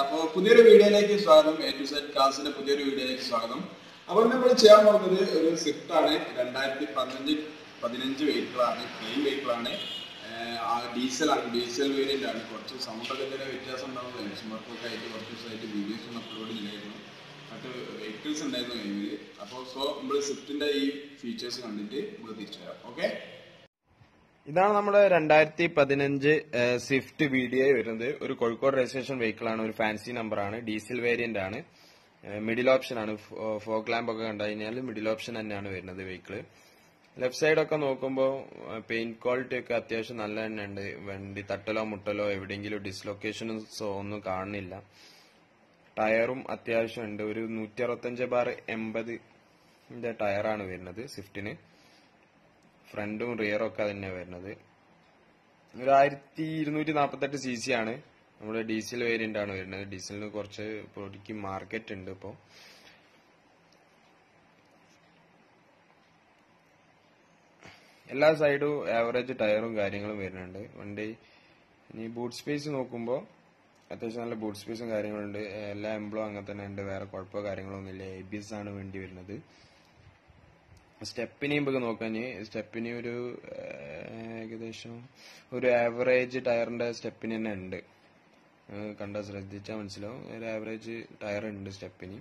അപ്പോൾ പുതിയൊരു വീഡിയോയിലേക്ക് സ്വാഗതം എ ടു സെറ്റ് ക്ലാസ്സിന്റെ പുതിയൊരു വീഡിയോയിലേക്ക് സ്വാഗതം അപ്പോൾ നമ്മൾ ചെയ്യാൻ പോകുന്നത് ഒരു സ്വിഫ്റ്റ് ആണ് രണ്ടായിരത്തി പതിനഞ്ച് പതിനഞ്ച് വെഹിക്കിളാണ് ക്ലീൻ വെഹിക്കിളാണ് ഡീസൽ ആണ് ഡീസൽ വേരിയന്റ് ആണ് കുറച്ച് സൗണ്ടൊക്കെ ചെറിയ വ്യത്യാസം ഉണ്ടാവും എലക്ഷൻ വർക്കൊക്കെ ആയിട്ട് കുറച്ച് ദിവസമായിട്ട് വീഡിയോസ് ഒന്നും അപ്ലോഡ് ഇല്ലായിരുന്നു മറ്റ് വെഹിക്കിൾസ് ഉണ്ടായിരുന്നു കയ്യിൽ അപ്പോൾ സോ നമ്മൾ സ്വിഫ്റ്റിന്റെ ഈ ഫീച്ചേഴ്സ് കണ്ടിട്ട് നമുക്ക് തിരിച്ചു വരാം ഓക്കെ ഇതാണ് നമ്മുടെ രണ്ടായിരത്തി പതിനഞ്ച് സ്വിഫ്റ്റ് വി ഡി ഐ വരുന്നത് ഒരു കോഴിക്കോട് രജിസ്ട്രേഷൻ വെഹിക്കിൾ ആണ് ഒരു ഫാൻസി നമ്പർ ആണ് ഡീസൽ വേരിയന്റ് ആണ് മിഡിൽ ഓപ്ഷൻ ആണ് ഫോക്ക് ലാമ്പ് ഒക്കെ കണ്ടു കഴിഞ്ഞാൽ മിഡിൽ ഓപ്ഷൻ തന്നെയാണ് വരുന്നത് വെഹിക്കിൾ ലെഫ്റ്റ് സൈഡ് ഒക്കെ നോക്കുമ്പോൾ പെയിന്റ് ക്വാളിറ്റി ഒക്കെ അത്യാവശ്യം നല്ല തന്നെ ഉണ്ട് വണ്ടി തട്ടലോ മുട്ടലോ എവിടെയെങ്കിലും ഡിസ്ലൊക്കേഷൻസോ ഒന്നും കാണുന്നില്ല ടയറും അത്യാവശ്യം ഉണ്ട് ഒരു നൂറ്റി അറുപത്തഞ്ച് ബാർ എൺപത് ടയറാണ് വരുന്നത് സ്വിഫ്റ്റിന് ഫ്രണ്ടും റിയറും ഒക്കെ തന്നെ വരുന്നത് ഒരു ആയിരത്തി ഇരുന്നൂറ്റി നാൽപ്പത്തെട്ട് സി സി ആണ് നമ്മുടെ ഡീസൽ വേരിയന്റ് ആണ് വരുന്നത് ഡീസലിന് കുറച്ച് പൊടിക്ക് മാർക്കറ്റ് ഉണ്ട് ഇപ്പോൾ എല്ലാ സൈഡും ആവറേജ് ടയറും കാര്യങ്ങളും വരുന്നുണ്ട് വണ്ടി ഇനി ബൂട്ട് സ്പേസ് നോക്കുമ്പോൾ അത്യാവശ്യം നല്ല ബൂട്ട് സ്പേസും കാര്യങ്ങളുണ്ട് എല്ലാ എംബ്ലോ അങ്ങനെ തന്നെ ഉണ്ട് വേറെ കുഴപ്പമോ കാര്യങ്ങളൊന്നും ഇല്ല എ ബി എസ് ആണ് വേണ്ടി വരുന്നത് സ്റ്റെപ്പിനെയും നമുക്ക് നോക്കാൻ സ്റ്റെപ്പിന് ഒരു ഏകദേശം ഒരു ആവറേജ് ടയറിന്റെ സ്റ്റെപ്പിന് തന്നെ ഉണ്ട് കണ്ട ശ്രദ്ധിച്ചാൽ മനസ്സിലാവും ഒരു ആവറേജ് ടയർ ഉണ്ട് സ്റ്റെപ്പിന്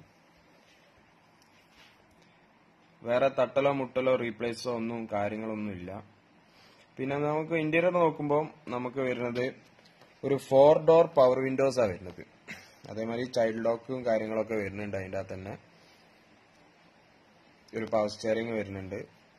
വേറെ തട്ടലോ മുട്ടലോ റീപ്ലേസോ ഒന്നും കാര്യങ്ങളൊന്നും ഇല്ല പിന്നെ നമുക്ക് ഇന്റീരിയർ നോക്കുമ്പോൾ നമുക്ക് വരുന്നത് ഒരു ഫോർ ഡോർ പവർ വിൻഡോസ് ആണ് വരുന്നത് അതേമാതിരി ചൈൽഡ് ലോക്കും കാര്യങ്ങളൊക്കെ വരുന്നുണ്ട് അതിൻ്റെ അകത്ത് തന്നെ ഒരു പവർ സ്റ്റിയറിംഗ് വരുന്നുണ്ട്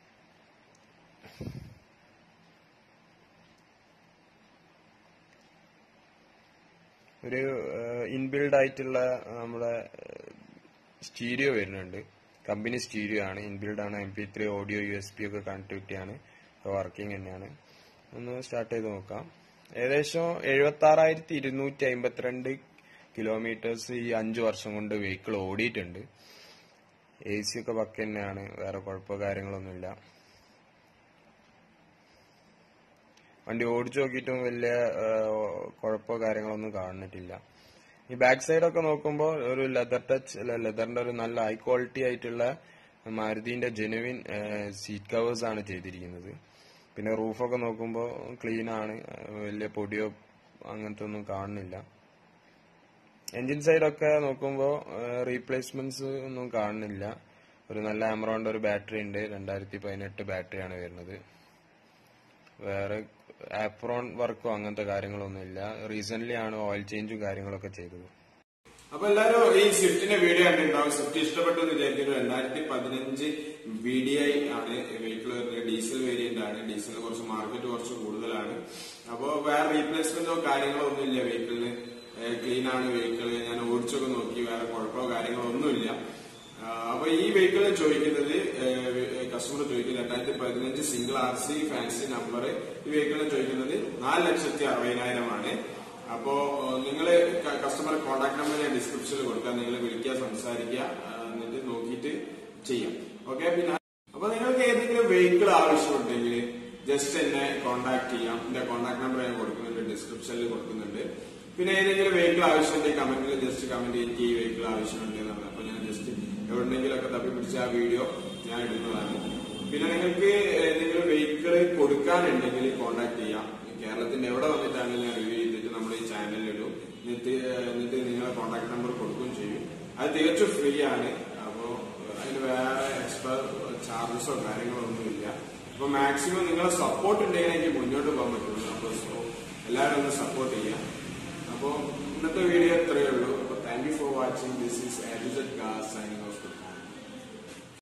ഒരു ഇൻബിൽഡ് ആയിട്ടുള്ള നമ്മുടെ സ്റ്റീരിയോ വരുന്നുണ്ട് കമ്പനി സ്റ്റീരിയോ ആണ് ഇൻബിൽഡ് ആണ് M P three audio U S B ഒക്കെ കണക്ടിവിറ്റി ആണ് വർക്കിംഗ് തന്നെയാണ് ഒന്ന് സ്റ്റാർട്ട് ചെയ്ത് നോക്കാം ഏകദേശം എഴുപത്തി ആറായിരത്തി ഇരുന്നൂറ്റി അമ്പത്തിരണ്ട് കിലോമീറ്റേഴ്സ് ഈ അഞ്ചു വർഷം കൊണ്ട് വെഹിക്കിൾ ഓടിയിട്ടുണ്ട് എ സി ഒക്കെ പക്ക തന്നെയാണ് വേറെ കുഴപ്പമോ കാര്യങ്ങളൊന്നുമില്ല വണ്ടി ഓടിച്ചു നോക്കിയിട്ടും വലിയ കുഴപ്പമോ കാര്യങ്ങളൊന്നും കാണുന്നിട്ടില്ല ഈ ബാക്ക് സൈഡ് ഒക്കെ നോക്കുമ്പോൾ ഒരു ലെതർ ടച്ച് ലെതറിന്റെ ഒരു നല്ല ഹൈ ക്വാളിറ്റി ആയിട്ടുള്ള മാരുതിന്റെ ജെനുവിൻ സീറ്റ് കവേഴ്സ് ആണ് ചെയ്തിരിക്കുന്നത് പിന്നെ റൂഫൊക്കെ നോക്കുമ്പോൾ ക്ലീൻ ആണ് വലിയ പൊടിയോ അങ്ങനത്തെ ഒന്നും കാണുന്നില്ല എഞ്ചിൻ സൈഡൊക്കെ നോക്കുമ്പോൾ റീപ്ലേസ്മെന്റ്സ് ഒന്നും കാണുന്നില്ല ഒരു നല്ല ആമറോണ്ട് ഒരു ബാറ്ററി ഉണ്ട് രണ്ടായിരത്തി പതിനെട്ട് ബാറ്ററിയാണ് വരുന്നത് വേറെ ആപ്രോൺ വർക്കോ അങ്ങനത്തെ കാര്യങ്ങളൊന്നും ഇല്ല റീസെന്റ് ആണ് ഓയിൽ ചേഞ്ചും കാര്യങ്ങളൊക്കെ ചെയ്തത് അപ്പൊ എല്ലാരും ഈ സ്വിഫ്റ്റിന്റെ വീഡിയോ കണ്ടിട്ടുണ്ടാവും സ്വിഫ്റ്റ് ഇഷ്ടപ്പെട്ടു എന്ന് വിചാരിക്കുന്നു രണ്ടായിരത്തി പതിനഞ്ച് വി ഡി ഐ ആണ് വെഹിക്കിൾ ഡീസൽ വേരിയന്റ് ആണ് ഡീസലിന് കുറച്ച് മാർക്കറ്റ് കുറച്ച് കൂടുതലാണ് അപ്പോ വേറെ റീപ്ലേസ്മെന്റോ കാര്യങ്ങളോ ഒന്നും ഇല്ല വെഹിക്കിളിന് ക്ലീൻ ആണ് വെഹിക്കിൾ ഞാൻ ഓടിച്ചൊക്കെ നോക്കി വേറെ കുഴപ്പമോ കാര്യങ്ങളോ ഒന്നുമില്ല അപ്പൊ ഈ വെഹിക്കിൾ ചോദിക്കുന്നത് കസ്റ്റമർ ചോദിക്കുന്നത് രണ്ടായിരത്തി പതിനഞ്ച് single R C fancy number ഈ വെഹിക്കിളിന് ചോദിക്കുന്നത് നാല് ലക്ഷത്തി അറുപതിനായിരമാണ് അപ്പോ നിങ്ങൾ കസ്റ്റമർ കോൺടാക്ട് നമ്പർ ഞാൻ ഡിസ്ക്രിപ്ഷനിൽ കൊടുക്കാം നിങ്ങൾ വിളിക്കുക സംസാരിക്കുക എന്നിട്ട് നോക്കിയിട്ട് ചെയ്യാം ഓക്കെ പിന്നെ അപ്പൊ നിങ്ങൾക്ക് ഏതെങ്കിലും വെഹിക്കിൾ ആവശ്യമുണ്ടെങ്കിൽ ജസ്റ്റ് എന്നെ കോൺടാക്ട് ചെയ്യാം എന്റെ കോൺടാക്ട് നമ്പർ ഞാൻ കൊടുക്കുന്നുണ്ട് ഡിസ്ക്രിപ്ഷനിൽ കൊടുക്കുന്നുണ്ട് പിന്നെ ഏതെങ്കിലും വെഹിക്കിൾ ആവശ്യമുണ്ടെങ്കിൽ കമന്റിൽ ജസ്റ്റ് കമന്റ് ചെയ്തിട്ട് ഈ വെഹിക്കിൾ ആവശ്യമുണ്ട് എന്നാണ് അപ്പൊ ഞാൻ ജസ്റ്റ് എവിടെന്നെങ്കിലൊക്കെ തപ്പി പിടിച്ച ആ വീഡിയോ ഞാൻ ഇടുന്നതാണ് പിന്നെ നിങ്ങൾക്ക് ഏതെങ്കിലും വെഹിക്കിൾ കൊടുക്കാനുണ്ടെങ്കിൽ കോൺടാക്ട് ചെയ്യാം കേരളത്തിന്റെ എവിടെ വന്നിട്ടാണ് ഞാൻ റിവ്യൂ ചെയ്തിട്ട് നമ്മുടെ ഈ ചാനലിൽ ഇടും എന്നിട്ട് എന്നിട്ട് നിങ്ങളെ കോൺടാക്ട് നമ്പർ കൊടുക്കുകയും ചെയ്യും അത് തികച്ചും ഫ്രീ ആണ് അപ്പോ അതിന് വേറെ എക്സ്ട്രാ ചാർജസോ കാര്യങ്ങളോ ഒന്നുമില്ല അപ്പൊ മാക്സിമം നിങ്ങളെ സപ്പോർട്ട് ഉണ്ടെങ്കിൽ എനിക്ക് മുന്നോട്ട് പോകാൻ പറ്റുള്ളൂ അപ്പൊ സോ എല്ലാവരും ഒന്ന് സപ്പോർട്ട് ചെയ്യാം അപ്പോൾ ഇന്നത്തെ വീഡിയോ ഇത്രയേ ഉള്ളൂ അപ്പോൾ thank you for watching this is ആഡിസഡ് കാർ സൈനിങ് ഓഫ്